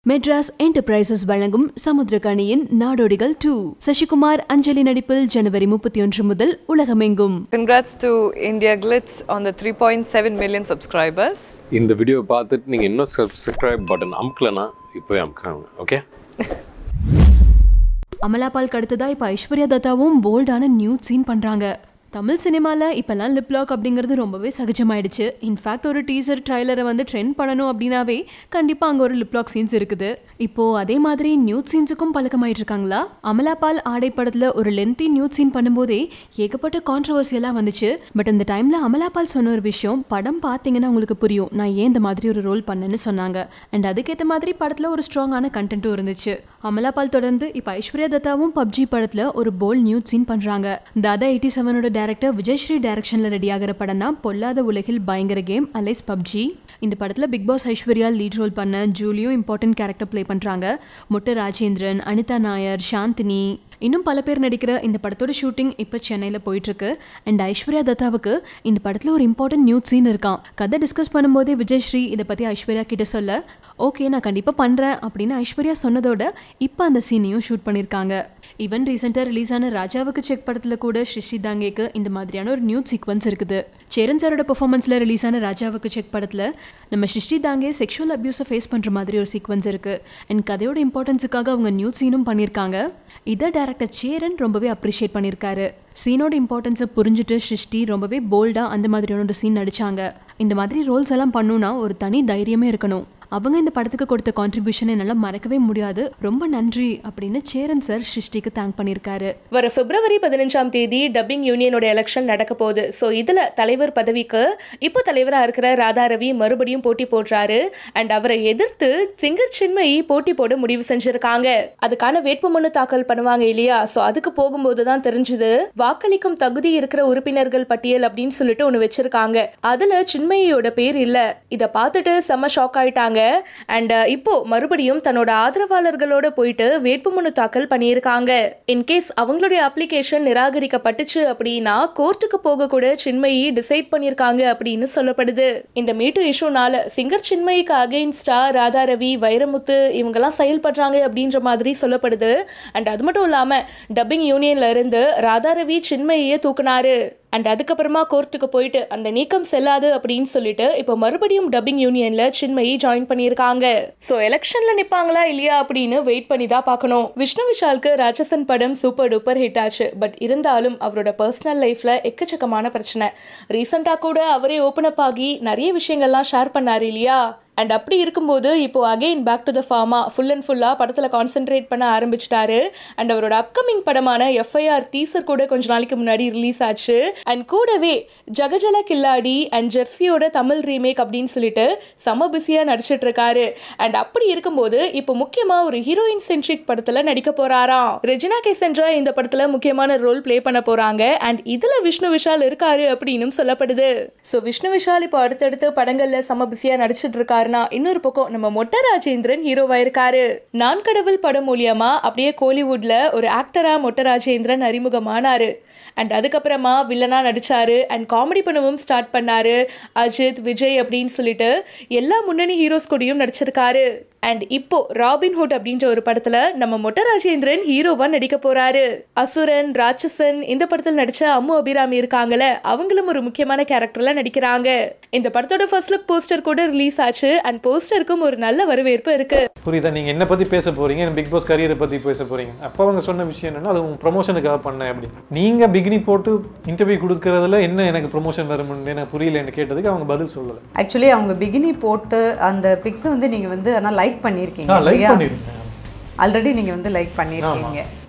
Madras enterprises வழங்கும் சமுத்திரகணியின் நாடோடிகள் two Sasikumar அஞ்சலி நடிப்பில் ஜனவரி முப்பத்தி ஒன்று முதல் உலகமெங்கும் Congrats to India Glitz on the 3.7 million subscribers. இந்த வீடியோ பார்த்துட்டு நீங்கள் இன்னும் சப்ஸ்கிரைப் பட்டன் அமுக்கலனா இப்போவே அமுக்குறாங்க ஓகே அமலாபால் அடுத்ததா இப்ப ஐஸ்வர்யா தத்தாவும் போல்டான நியூ சீன் பண்றாங்க தமிழ் சினிமாவில் இப்போல்லாம் லிப் லாக் அப்படிங்கிறது ரொம்பவே சகஜமாயிடுச்சு இன்ஃபேக்ட் ஒரு டீசர் ட்ரைலரை வந்து ட்ரெண்ட் பண்ணணும் அப்படின்னாவே கண்டிப்பாக அங்கே ஒரு லிப் லாக் சீன்ஸ் இருக்குது இப்போது அதே மாதிரி நியூட் சீன்ஸுக்கும் பழக்கமாயிட்டு இருக்காங்களா அமலாபால் ஆடை படத்தில் ஒரு லென்த்தி நியூட் சீன் பண்ணும்போதே ஏகப்பட்ட கான்ட்ரவர்சியெல்லாம் வந்துச்சு பட் அந்த டைமில் அமலாபால் சொன்ன ஒரு விஷயம் படம் பார்த்தீங்கன்னா உங்களுக்கு புரியும் நான் ஏன் இந்த மாதிரி ஒரு ரோல் பண்ணேன்னு சொன்னாங்க அண்ட் அதுக்கேற்ற மாதிரி படத்தில் ஒரு ஸ்ட்ராங்கான கண்டென்ட்டும் இருந்துச்சு அமலாபால் தொடர்ந்து இப்போ ஐஸ்வர்யா தத்தாவும் பப்ஜி படத்தில் ஒரு போல் நியூட் சீன் பண்ணுறாங்க தாதா எயிட்டி செவனோட டேரக்டர் விஜய்ஸ்ரீ டைரக்ஷனில் ரெடியாகிற படம் தான் பொல்லாத உலகில் பயங்கர கேம் அலைஸ் பப்ஜி இந்த படத்தில் Bigg Boss Aishwarya lead role பண்ண ஜூலியும் இம்பார்ட்டன்ட் கேரக்டர் ப்ளே பண்ணுறாங்க முட்டை ராஜேந்திரன் அனிதா நாயர் சாந்தினி இன்னும் பல பேர் நடிக்கிற இந்த படத்தோட ஷூட்டிங் இப்போ சென்னையில் போயிட்டுருக்கு அண்ட் ஐஸ்வர்யா தத்தாவுக்கு இந்த படத்தில் ஒரு இம்பார்ட்டன்ட் நியூட் சீன் இருக்கான் கதை டிஸ்கஸ் பண்ணும்போதே விஜய்ஸ்ரீ இதை பற்றி ஐஸ்வர்யா கிட்ட சொல்ல ஓகே நான் கண்டிப்பாக பண்ணுறேன் அப்படின்னு ஐஸ்வர்யா சொன்னதோட இப்போ அந்த சீனையும் ஷூட் பண்ணியிருக்காங்க ஈவன் ரீசெண்டாக ரிலீஸ் ஆன ராஜாவுக்கு செக் படத்தில் கூட ஸ்ரீ தாங்கேக்கு இந்த மாதிரியான ஒரு நியூட் சீக்வன்ஸ் இருக்குது சேரன் சாரோட பெர்ஃபார்மன்ஸில் ரிலீஸ் ஆன ராஜாவுக்கு செக் படத்தில் நம்ம ஸ்ரீ தாங்கே செக்ஷுவல் அப்யூஸை ஃபேஸ் பண்ணுற மாதிரி ஒரு சீக்வன்ஸ் இருக்குது அண்ட் கதையோட இம்பார்ட்டன்ஸுக்காக அவங்க நியூட் சீனும் பண்ணியிருக்காங்க இதை டேரக்டர் சேரன் ரொம்பவே அப்ரிஷியேட் பண்ணியிருக்காரு சீனோட இம்பார்ட்டன்ஸை புரிஞ்சுட்டு சிருஷ்டி ரொம்பவே போல்டாக அந்த மாதிரியான ஒரு சீன் நடிச்சாங்க இந்த மாதிரி ரோல்ஸ் எல்லாம் பண்ணணும்னா ஒரு தனி தைரியமே இருக்கணும் அவங்க இந்த படத்துக்கு கொடுத்த கான்ட்ரிபியூஷனை என்னால் மறக்கவே முடியாது ரொம்ப நன்றி அப்படின்னு சேரன் சார் சிருஷ்டிக்கு தேங்க் பண்ணியிருக்காரு வர பிப்ரவரி பதினஞ்சாம் தேதி டப்பிங் யூனியனோட எலெக்ஷன் நடக்க போகுது ஸோ இதில் தலைவர் பதவிக்கு இப்போ தலைவராக இருக்கிற ராதா ரவி மறுபடியும் போட்டி போடுறாரு அண்ட் அவரை எதிர்த்து சிங்கர் சின்மயி போட்டி போட முடிவு செஞ்சிருக்காங்க அதுக்கான வேட்புமனு தாக்கல் பண்ணுவாங்க இல்லையா ஸோ அதுக்கு போகும்போது தான் தெரிஞ்சுது வாக்களிக்கும் தகுதி இருக்கிற உறுப்பினர்கள் பட்டியல் அப்படின்னு சொல்லிட்டு ஒன்று வச்சிருக்காங்க அதில் சின்மயியோட பேர் இல்லை இதை பார்த்துட்டு செம்ம ஷாக் ஆயிட்டாங்க அண்ட் இப்போ மறுபடியும் தன்னோட ஆதரவாளர்களோட போயிட்டு வேட்புமனு தாக்கல் பண்ணியிருக்காங்க இன்கேஸ் அவங்களுடைய அப்ளிகேஷன் நிராகரிக்கப்பட்டுச்சு அப்படின்னா கோர்ட்டுக்கு போக கூட சின்மயி டிசைட் பண்ணியிருக்காங்க அப்படின்னு சொல்லப்படுது இந்த மீட்டு இஷ்யூனால சிங்கர் சின்மயிக்கு அகெயின்ஸ்டா ராதா ரவி வைரமுத்து இவங்கெல்லாம் செயல்படுறாங்க அப்படின்ற மாதிரி சொல்லப்படுது அண்ட் அது மட்டும் இல்லாம டப்பிங் யூனியன்ல இருந்து ராதா ரவி சின்மயியை தூக்குனாரு அண்ட் அதுக்கப்புறமா கோர்ட்டுக்கு போயிட்டு அந்த நீக்கம் செல்லாது அப்படின்னு சொல்லிட்டு இப்போ மறுபடியும் டப்பிங் யூனியன்ல சின்மயி ஜாயின் பண்ணியிருக்காங்க ஸோ எலெக்ஷன்ல நிப்பாங்களா இல்லையா அப்படின்னு வெயிட் பண்ணி தான் பார்க்கணும் விஷ்ணு விஷாலுக்கு ராட்சசன் படம் சூப்பர் டூப்பர் ஹிட் ஆச்சு பட் இருந்தாலும் அவரோட பர்சனல் லைஃப்ல எக்கச்சக்கமான பிரச்சனை ரீசெண்டாக கூட அவரே ஓப்பன் அப் ஆகி நிறைய விஷயங்கள்லாம் ஷேர் பண்ணாரு இல்லையா அண்ட் அப்படி இருக்கும்போது இப்போ அகெயின் பேக் டு த ஃபார்மா ஃபுல் அண்ட் ஃபுல்லாக படத்தில் கான்சென்ட்ரேட் பண்ண ஆரம்பிச்சிட்டாரு அண்ட் அவரோட அப்கமிங் படமான எஃப்ஐஆர் டீசர் கூட கொஞ்ச நாளைக்கு முன்னாடி ரிலீஸ் ஆச்சு அண்ட் கூடவே ஜகஜல கில்லாடி அண்ட் ஜெர்சியோட தமிழ் ரீமேக் அப்படின்னு சொல்லிட்டு செம பிஸியாக நடிச்சிட்டு இருக்காரு அண்ட் அப்படி இருக்கும்போது இப்போ முக்கியமாக ஒரு ஹீரோயின் சென்ட்ரிக் படத்தில் நடிக்க போறாராம் ரெஜினா கேசென்ட்ரா இந்த படத்தில் முக்கியமான ரோல் ப்ளே பண்ண போறாங்க அண்ட் இதில் விஷ்ணு விஷால் இருக்காரு அப்படின்னு சொல்லப்படுது ஸோ விஷ்ணு விஷால் இப்போ அடுத்தடுத்து படங்களில் செம பிஸியாக நடிச்சிட்டு இருக்காரு இருக்காருனா இன்னொரு பக்கம் நம்ம மொட்டை ராஜேந்திரன் ஹீரோவா இருக்காரு நான் கடவுள் படம் மூலியமா அப்படியே கோலிவுட்ல ஒரு ஆக்டரா மொட்டை ராஜேந்திரன் அறிமுகமானாரு அண்ட் அதுக்கப்புறமா வில்லனா நடிச்சாரு அண்ட் காமெடி பண்ணவும் ஸ்டார்ட் பண்ணாரு அஜித் விஜய் அப்படின்னு சொல்லிட்டு எல்லா முன்னணி ஹீரோஸ் கூடயும் நடிச்சிருக்காரு அண்ட் இப்போ ராபின்ஹுட் அப்படின்ற ஒரு படத்துல நம்ம மொட்டை ராஜேந்திரன் ஹீரோவா நடிக்க போறாரு அசுரன் ராட்சசன் இந்த படத்தில் நடிச்ச அம்மு அபிராமி இருக்காங்கல்ல அவங்களும் ஒரு முக்கியமான கேரக்டர்ல நடிக்கிறாங்க இந்த படத்தோட ஃபர்ஸ்ட் லுக் போஸ்டர் கூட ரிலீஸ் ஆச்சு அண்ட் போஸ்டருக்கும் ஒரு நல்ல வரவேற்பு இருக்கு புரியுதா நீங்கள் என்ன பற்றி பேச போகிறீங்க பிக் பாஸ் கரியரை பற்றி பேச போகிறீங்க அப்போ அவங்க சொன்ன விஷயம் என்னன்னா அது உங்கள் ப்ரொமோஷனுக்காக பண்ணேன் அப்படி நீங்கள் பிகினி போட்டு இன்டர்வியூ கொடுக்கறதுல என்ன எனக்கு ப்ரொமோஷன் வரும்னு எனக்கு புரியலன்னு கேட்டதுக்கு அவங்க பதில் சொல்லலை ஆக்சுவலி அவங்க பிகினி போட்டு அந்த பிக்ஸை வந்து நீங்கள் வந்து ஆனால் லைக் பண்ணியிருக்கீங்க ஆ லைக் இல்லையா பண்ணிருக்கேன் ஆல்ரெடி நீங்கள் வந்து லைக் பண்ணியிருக்கீங்க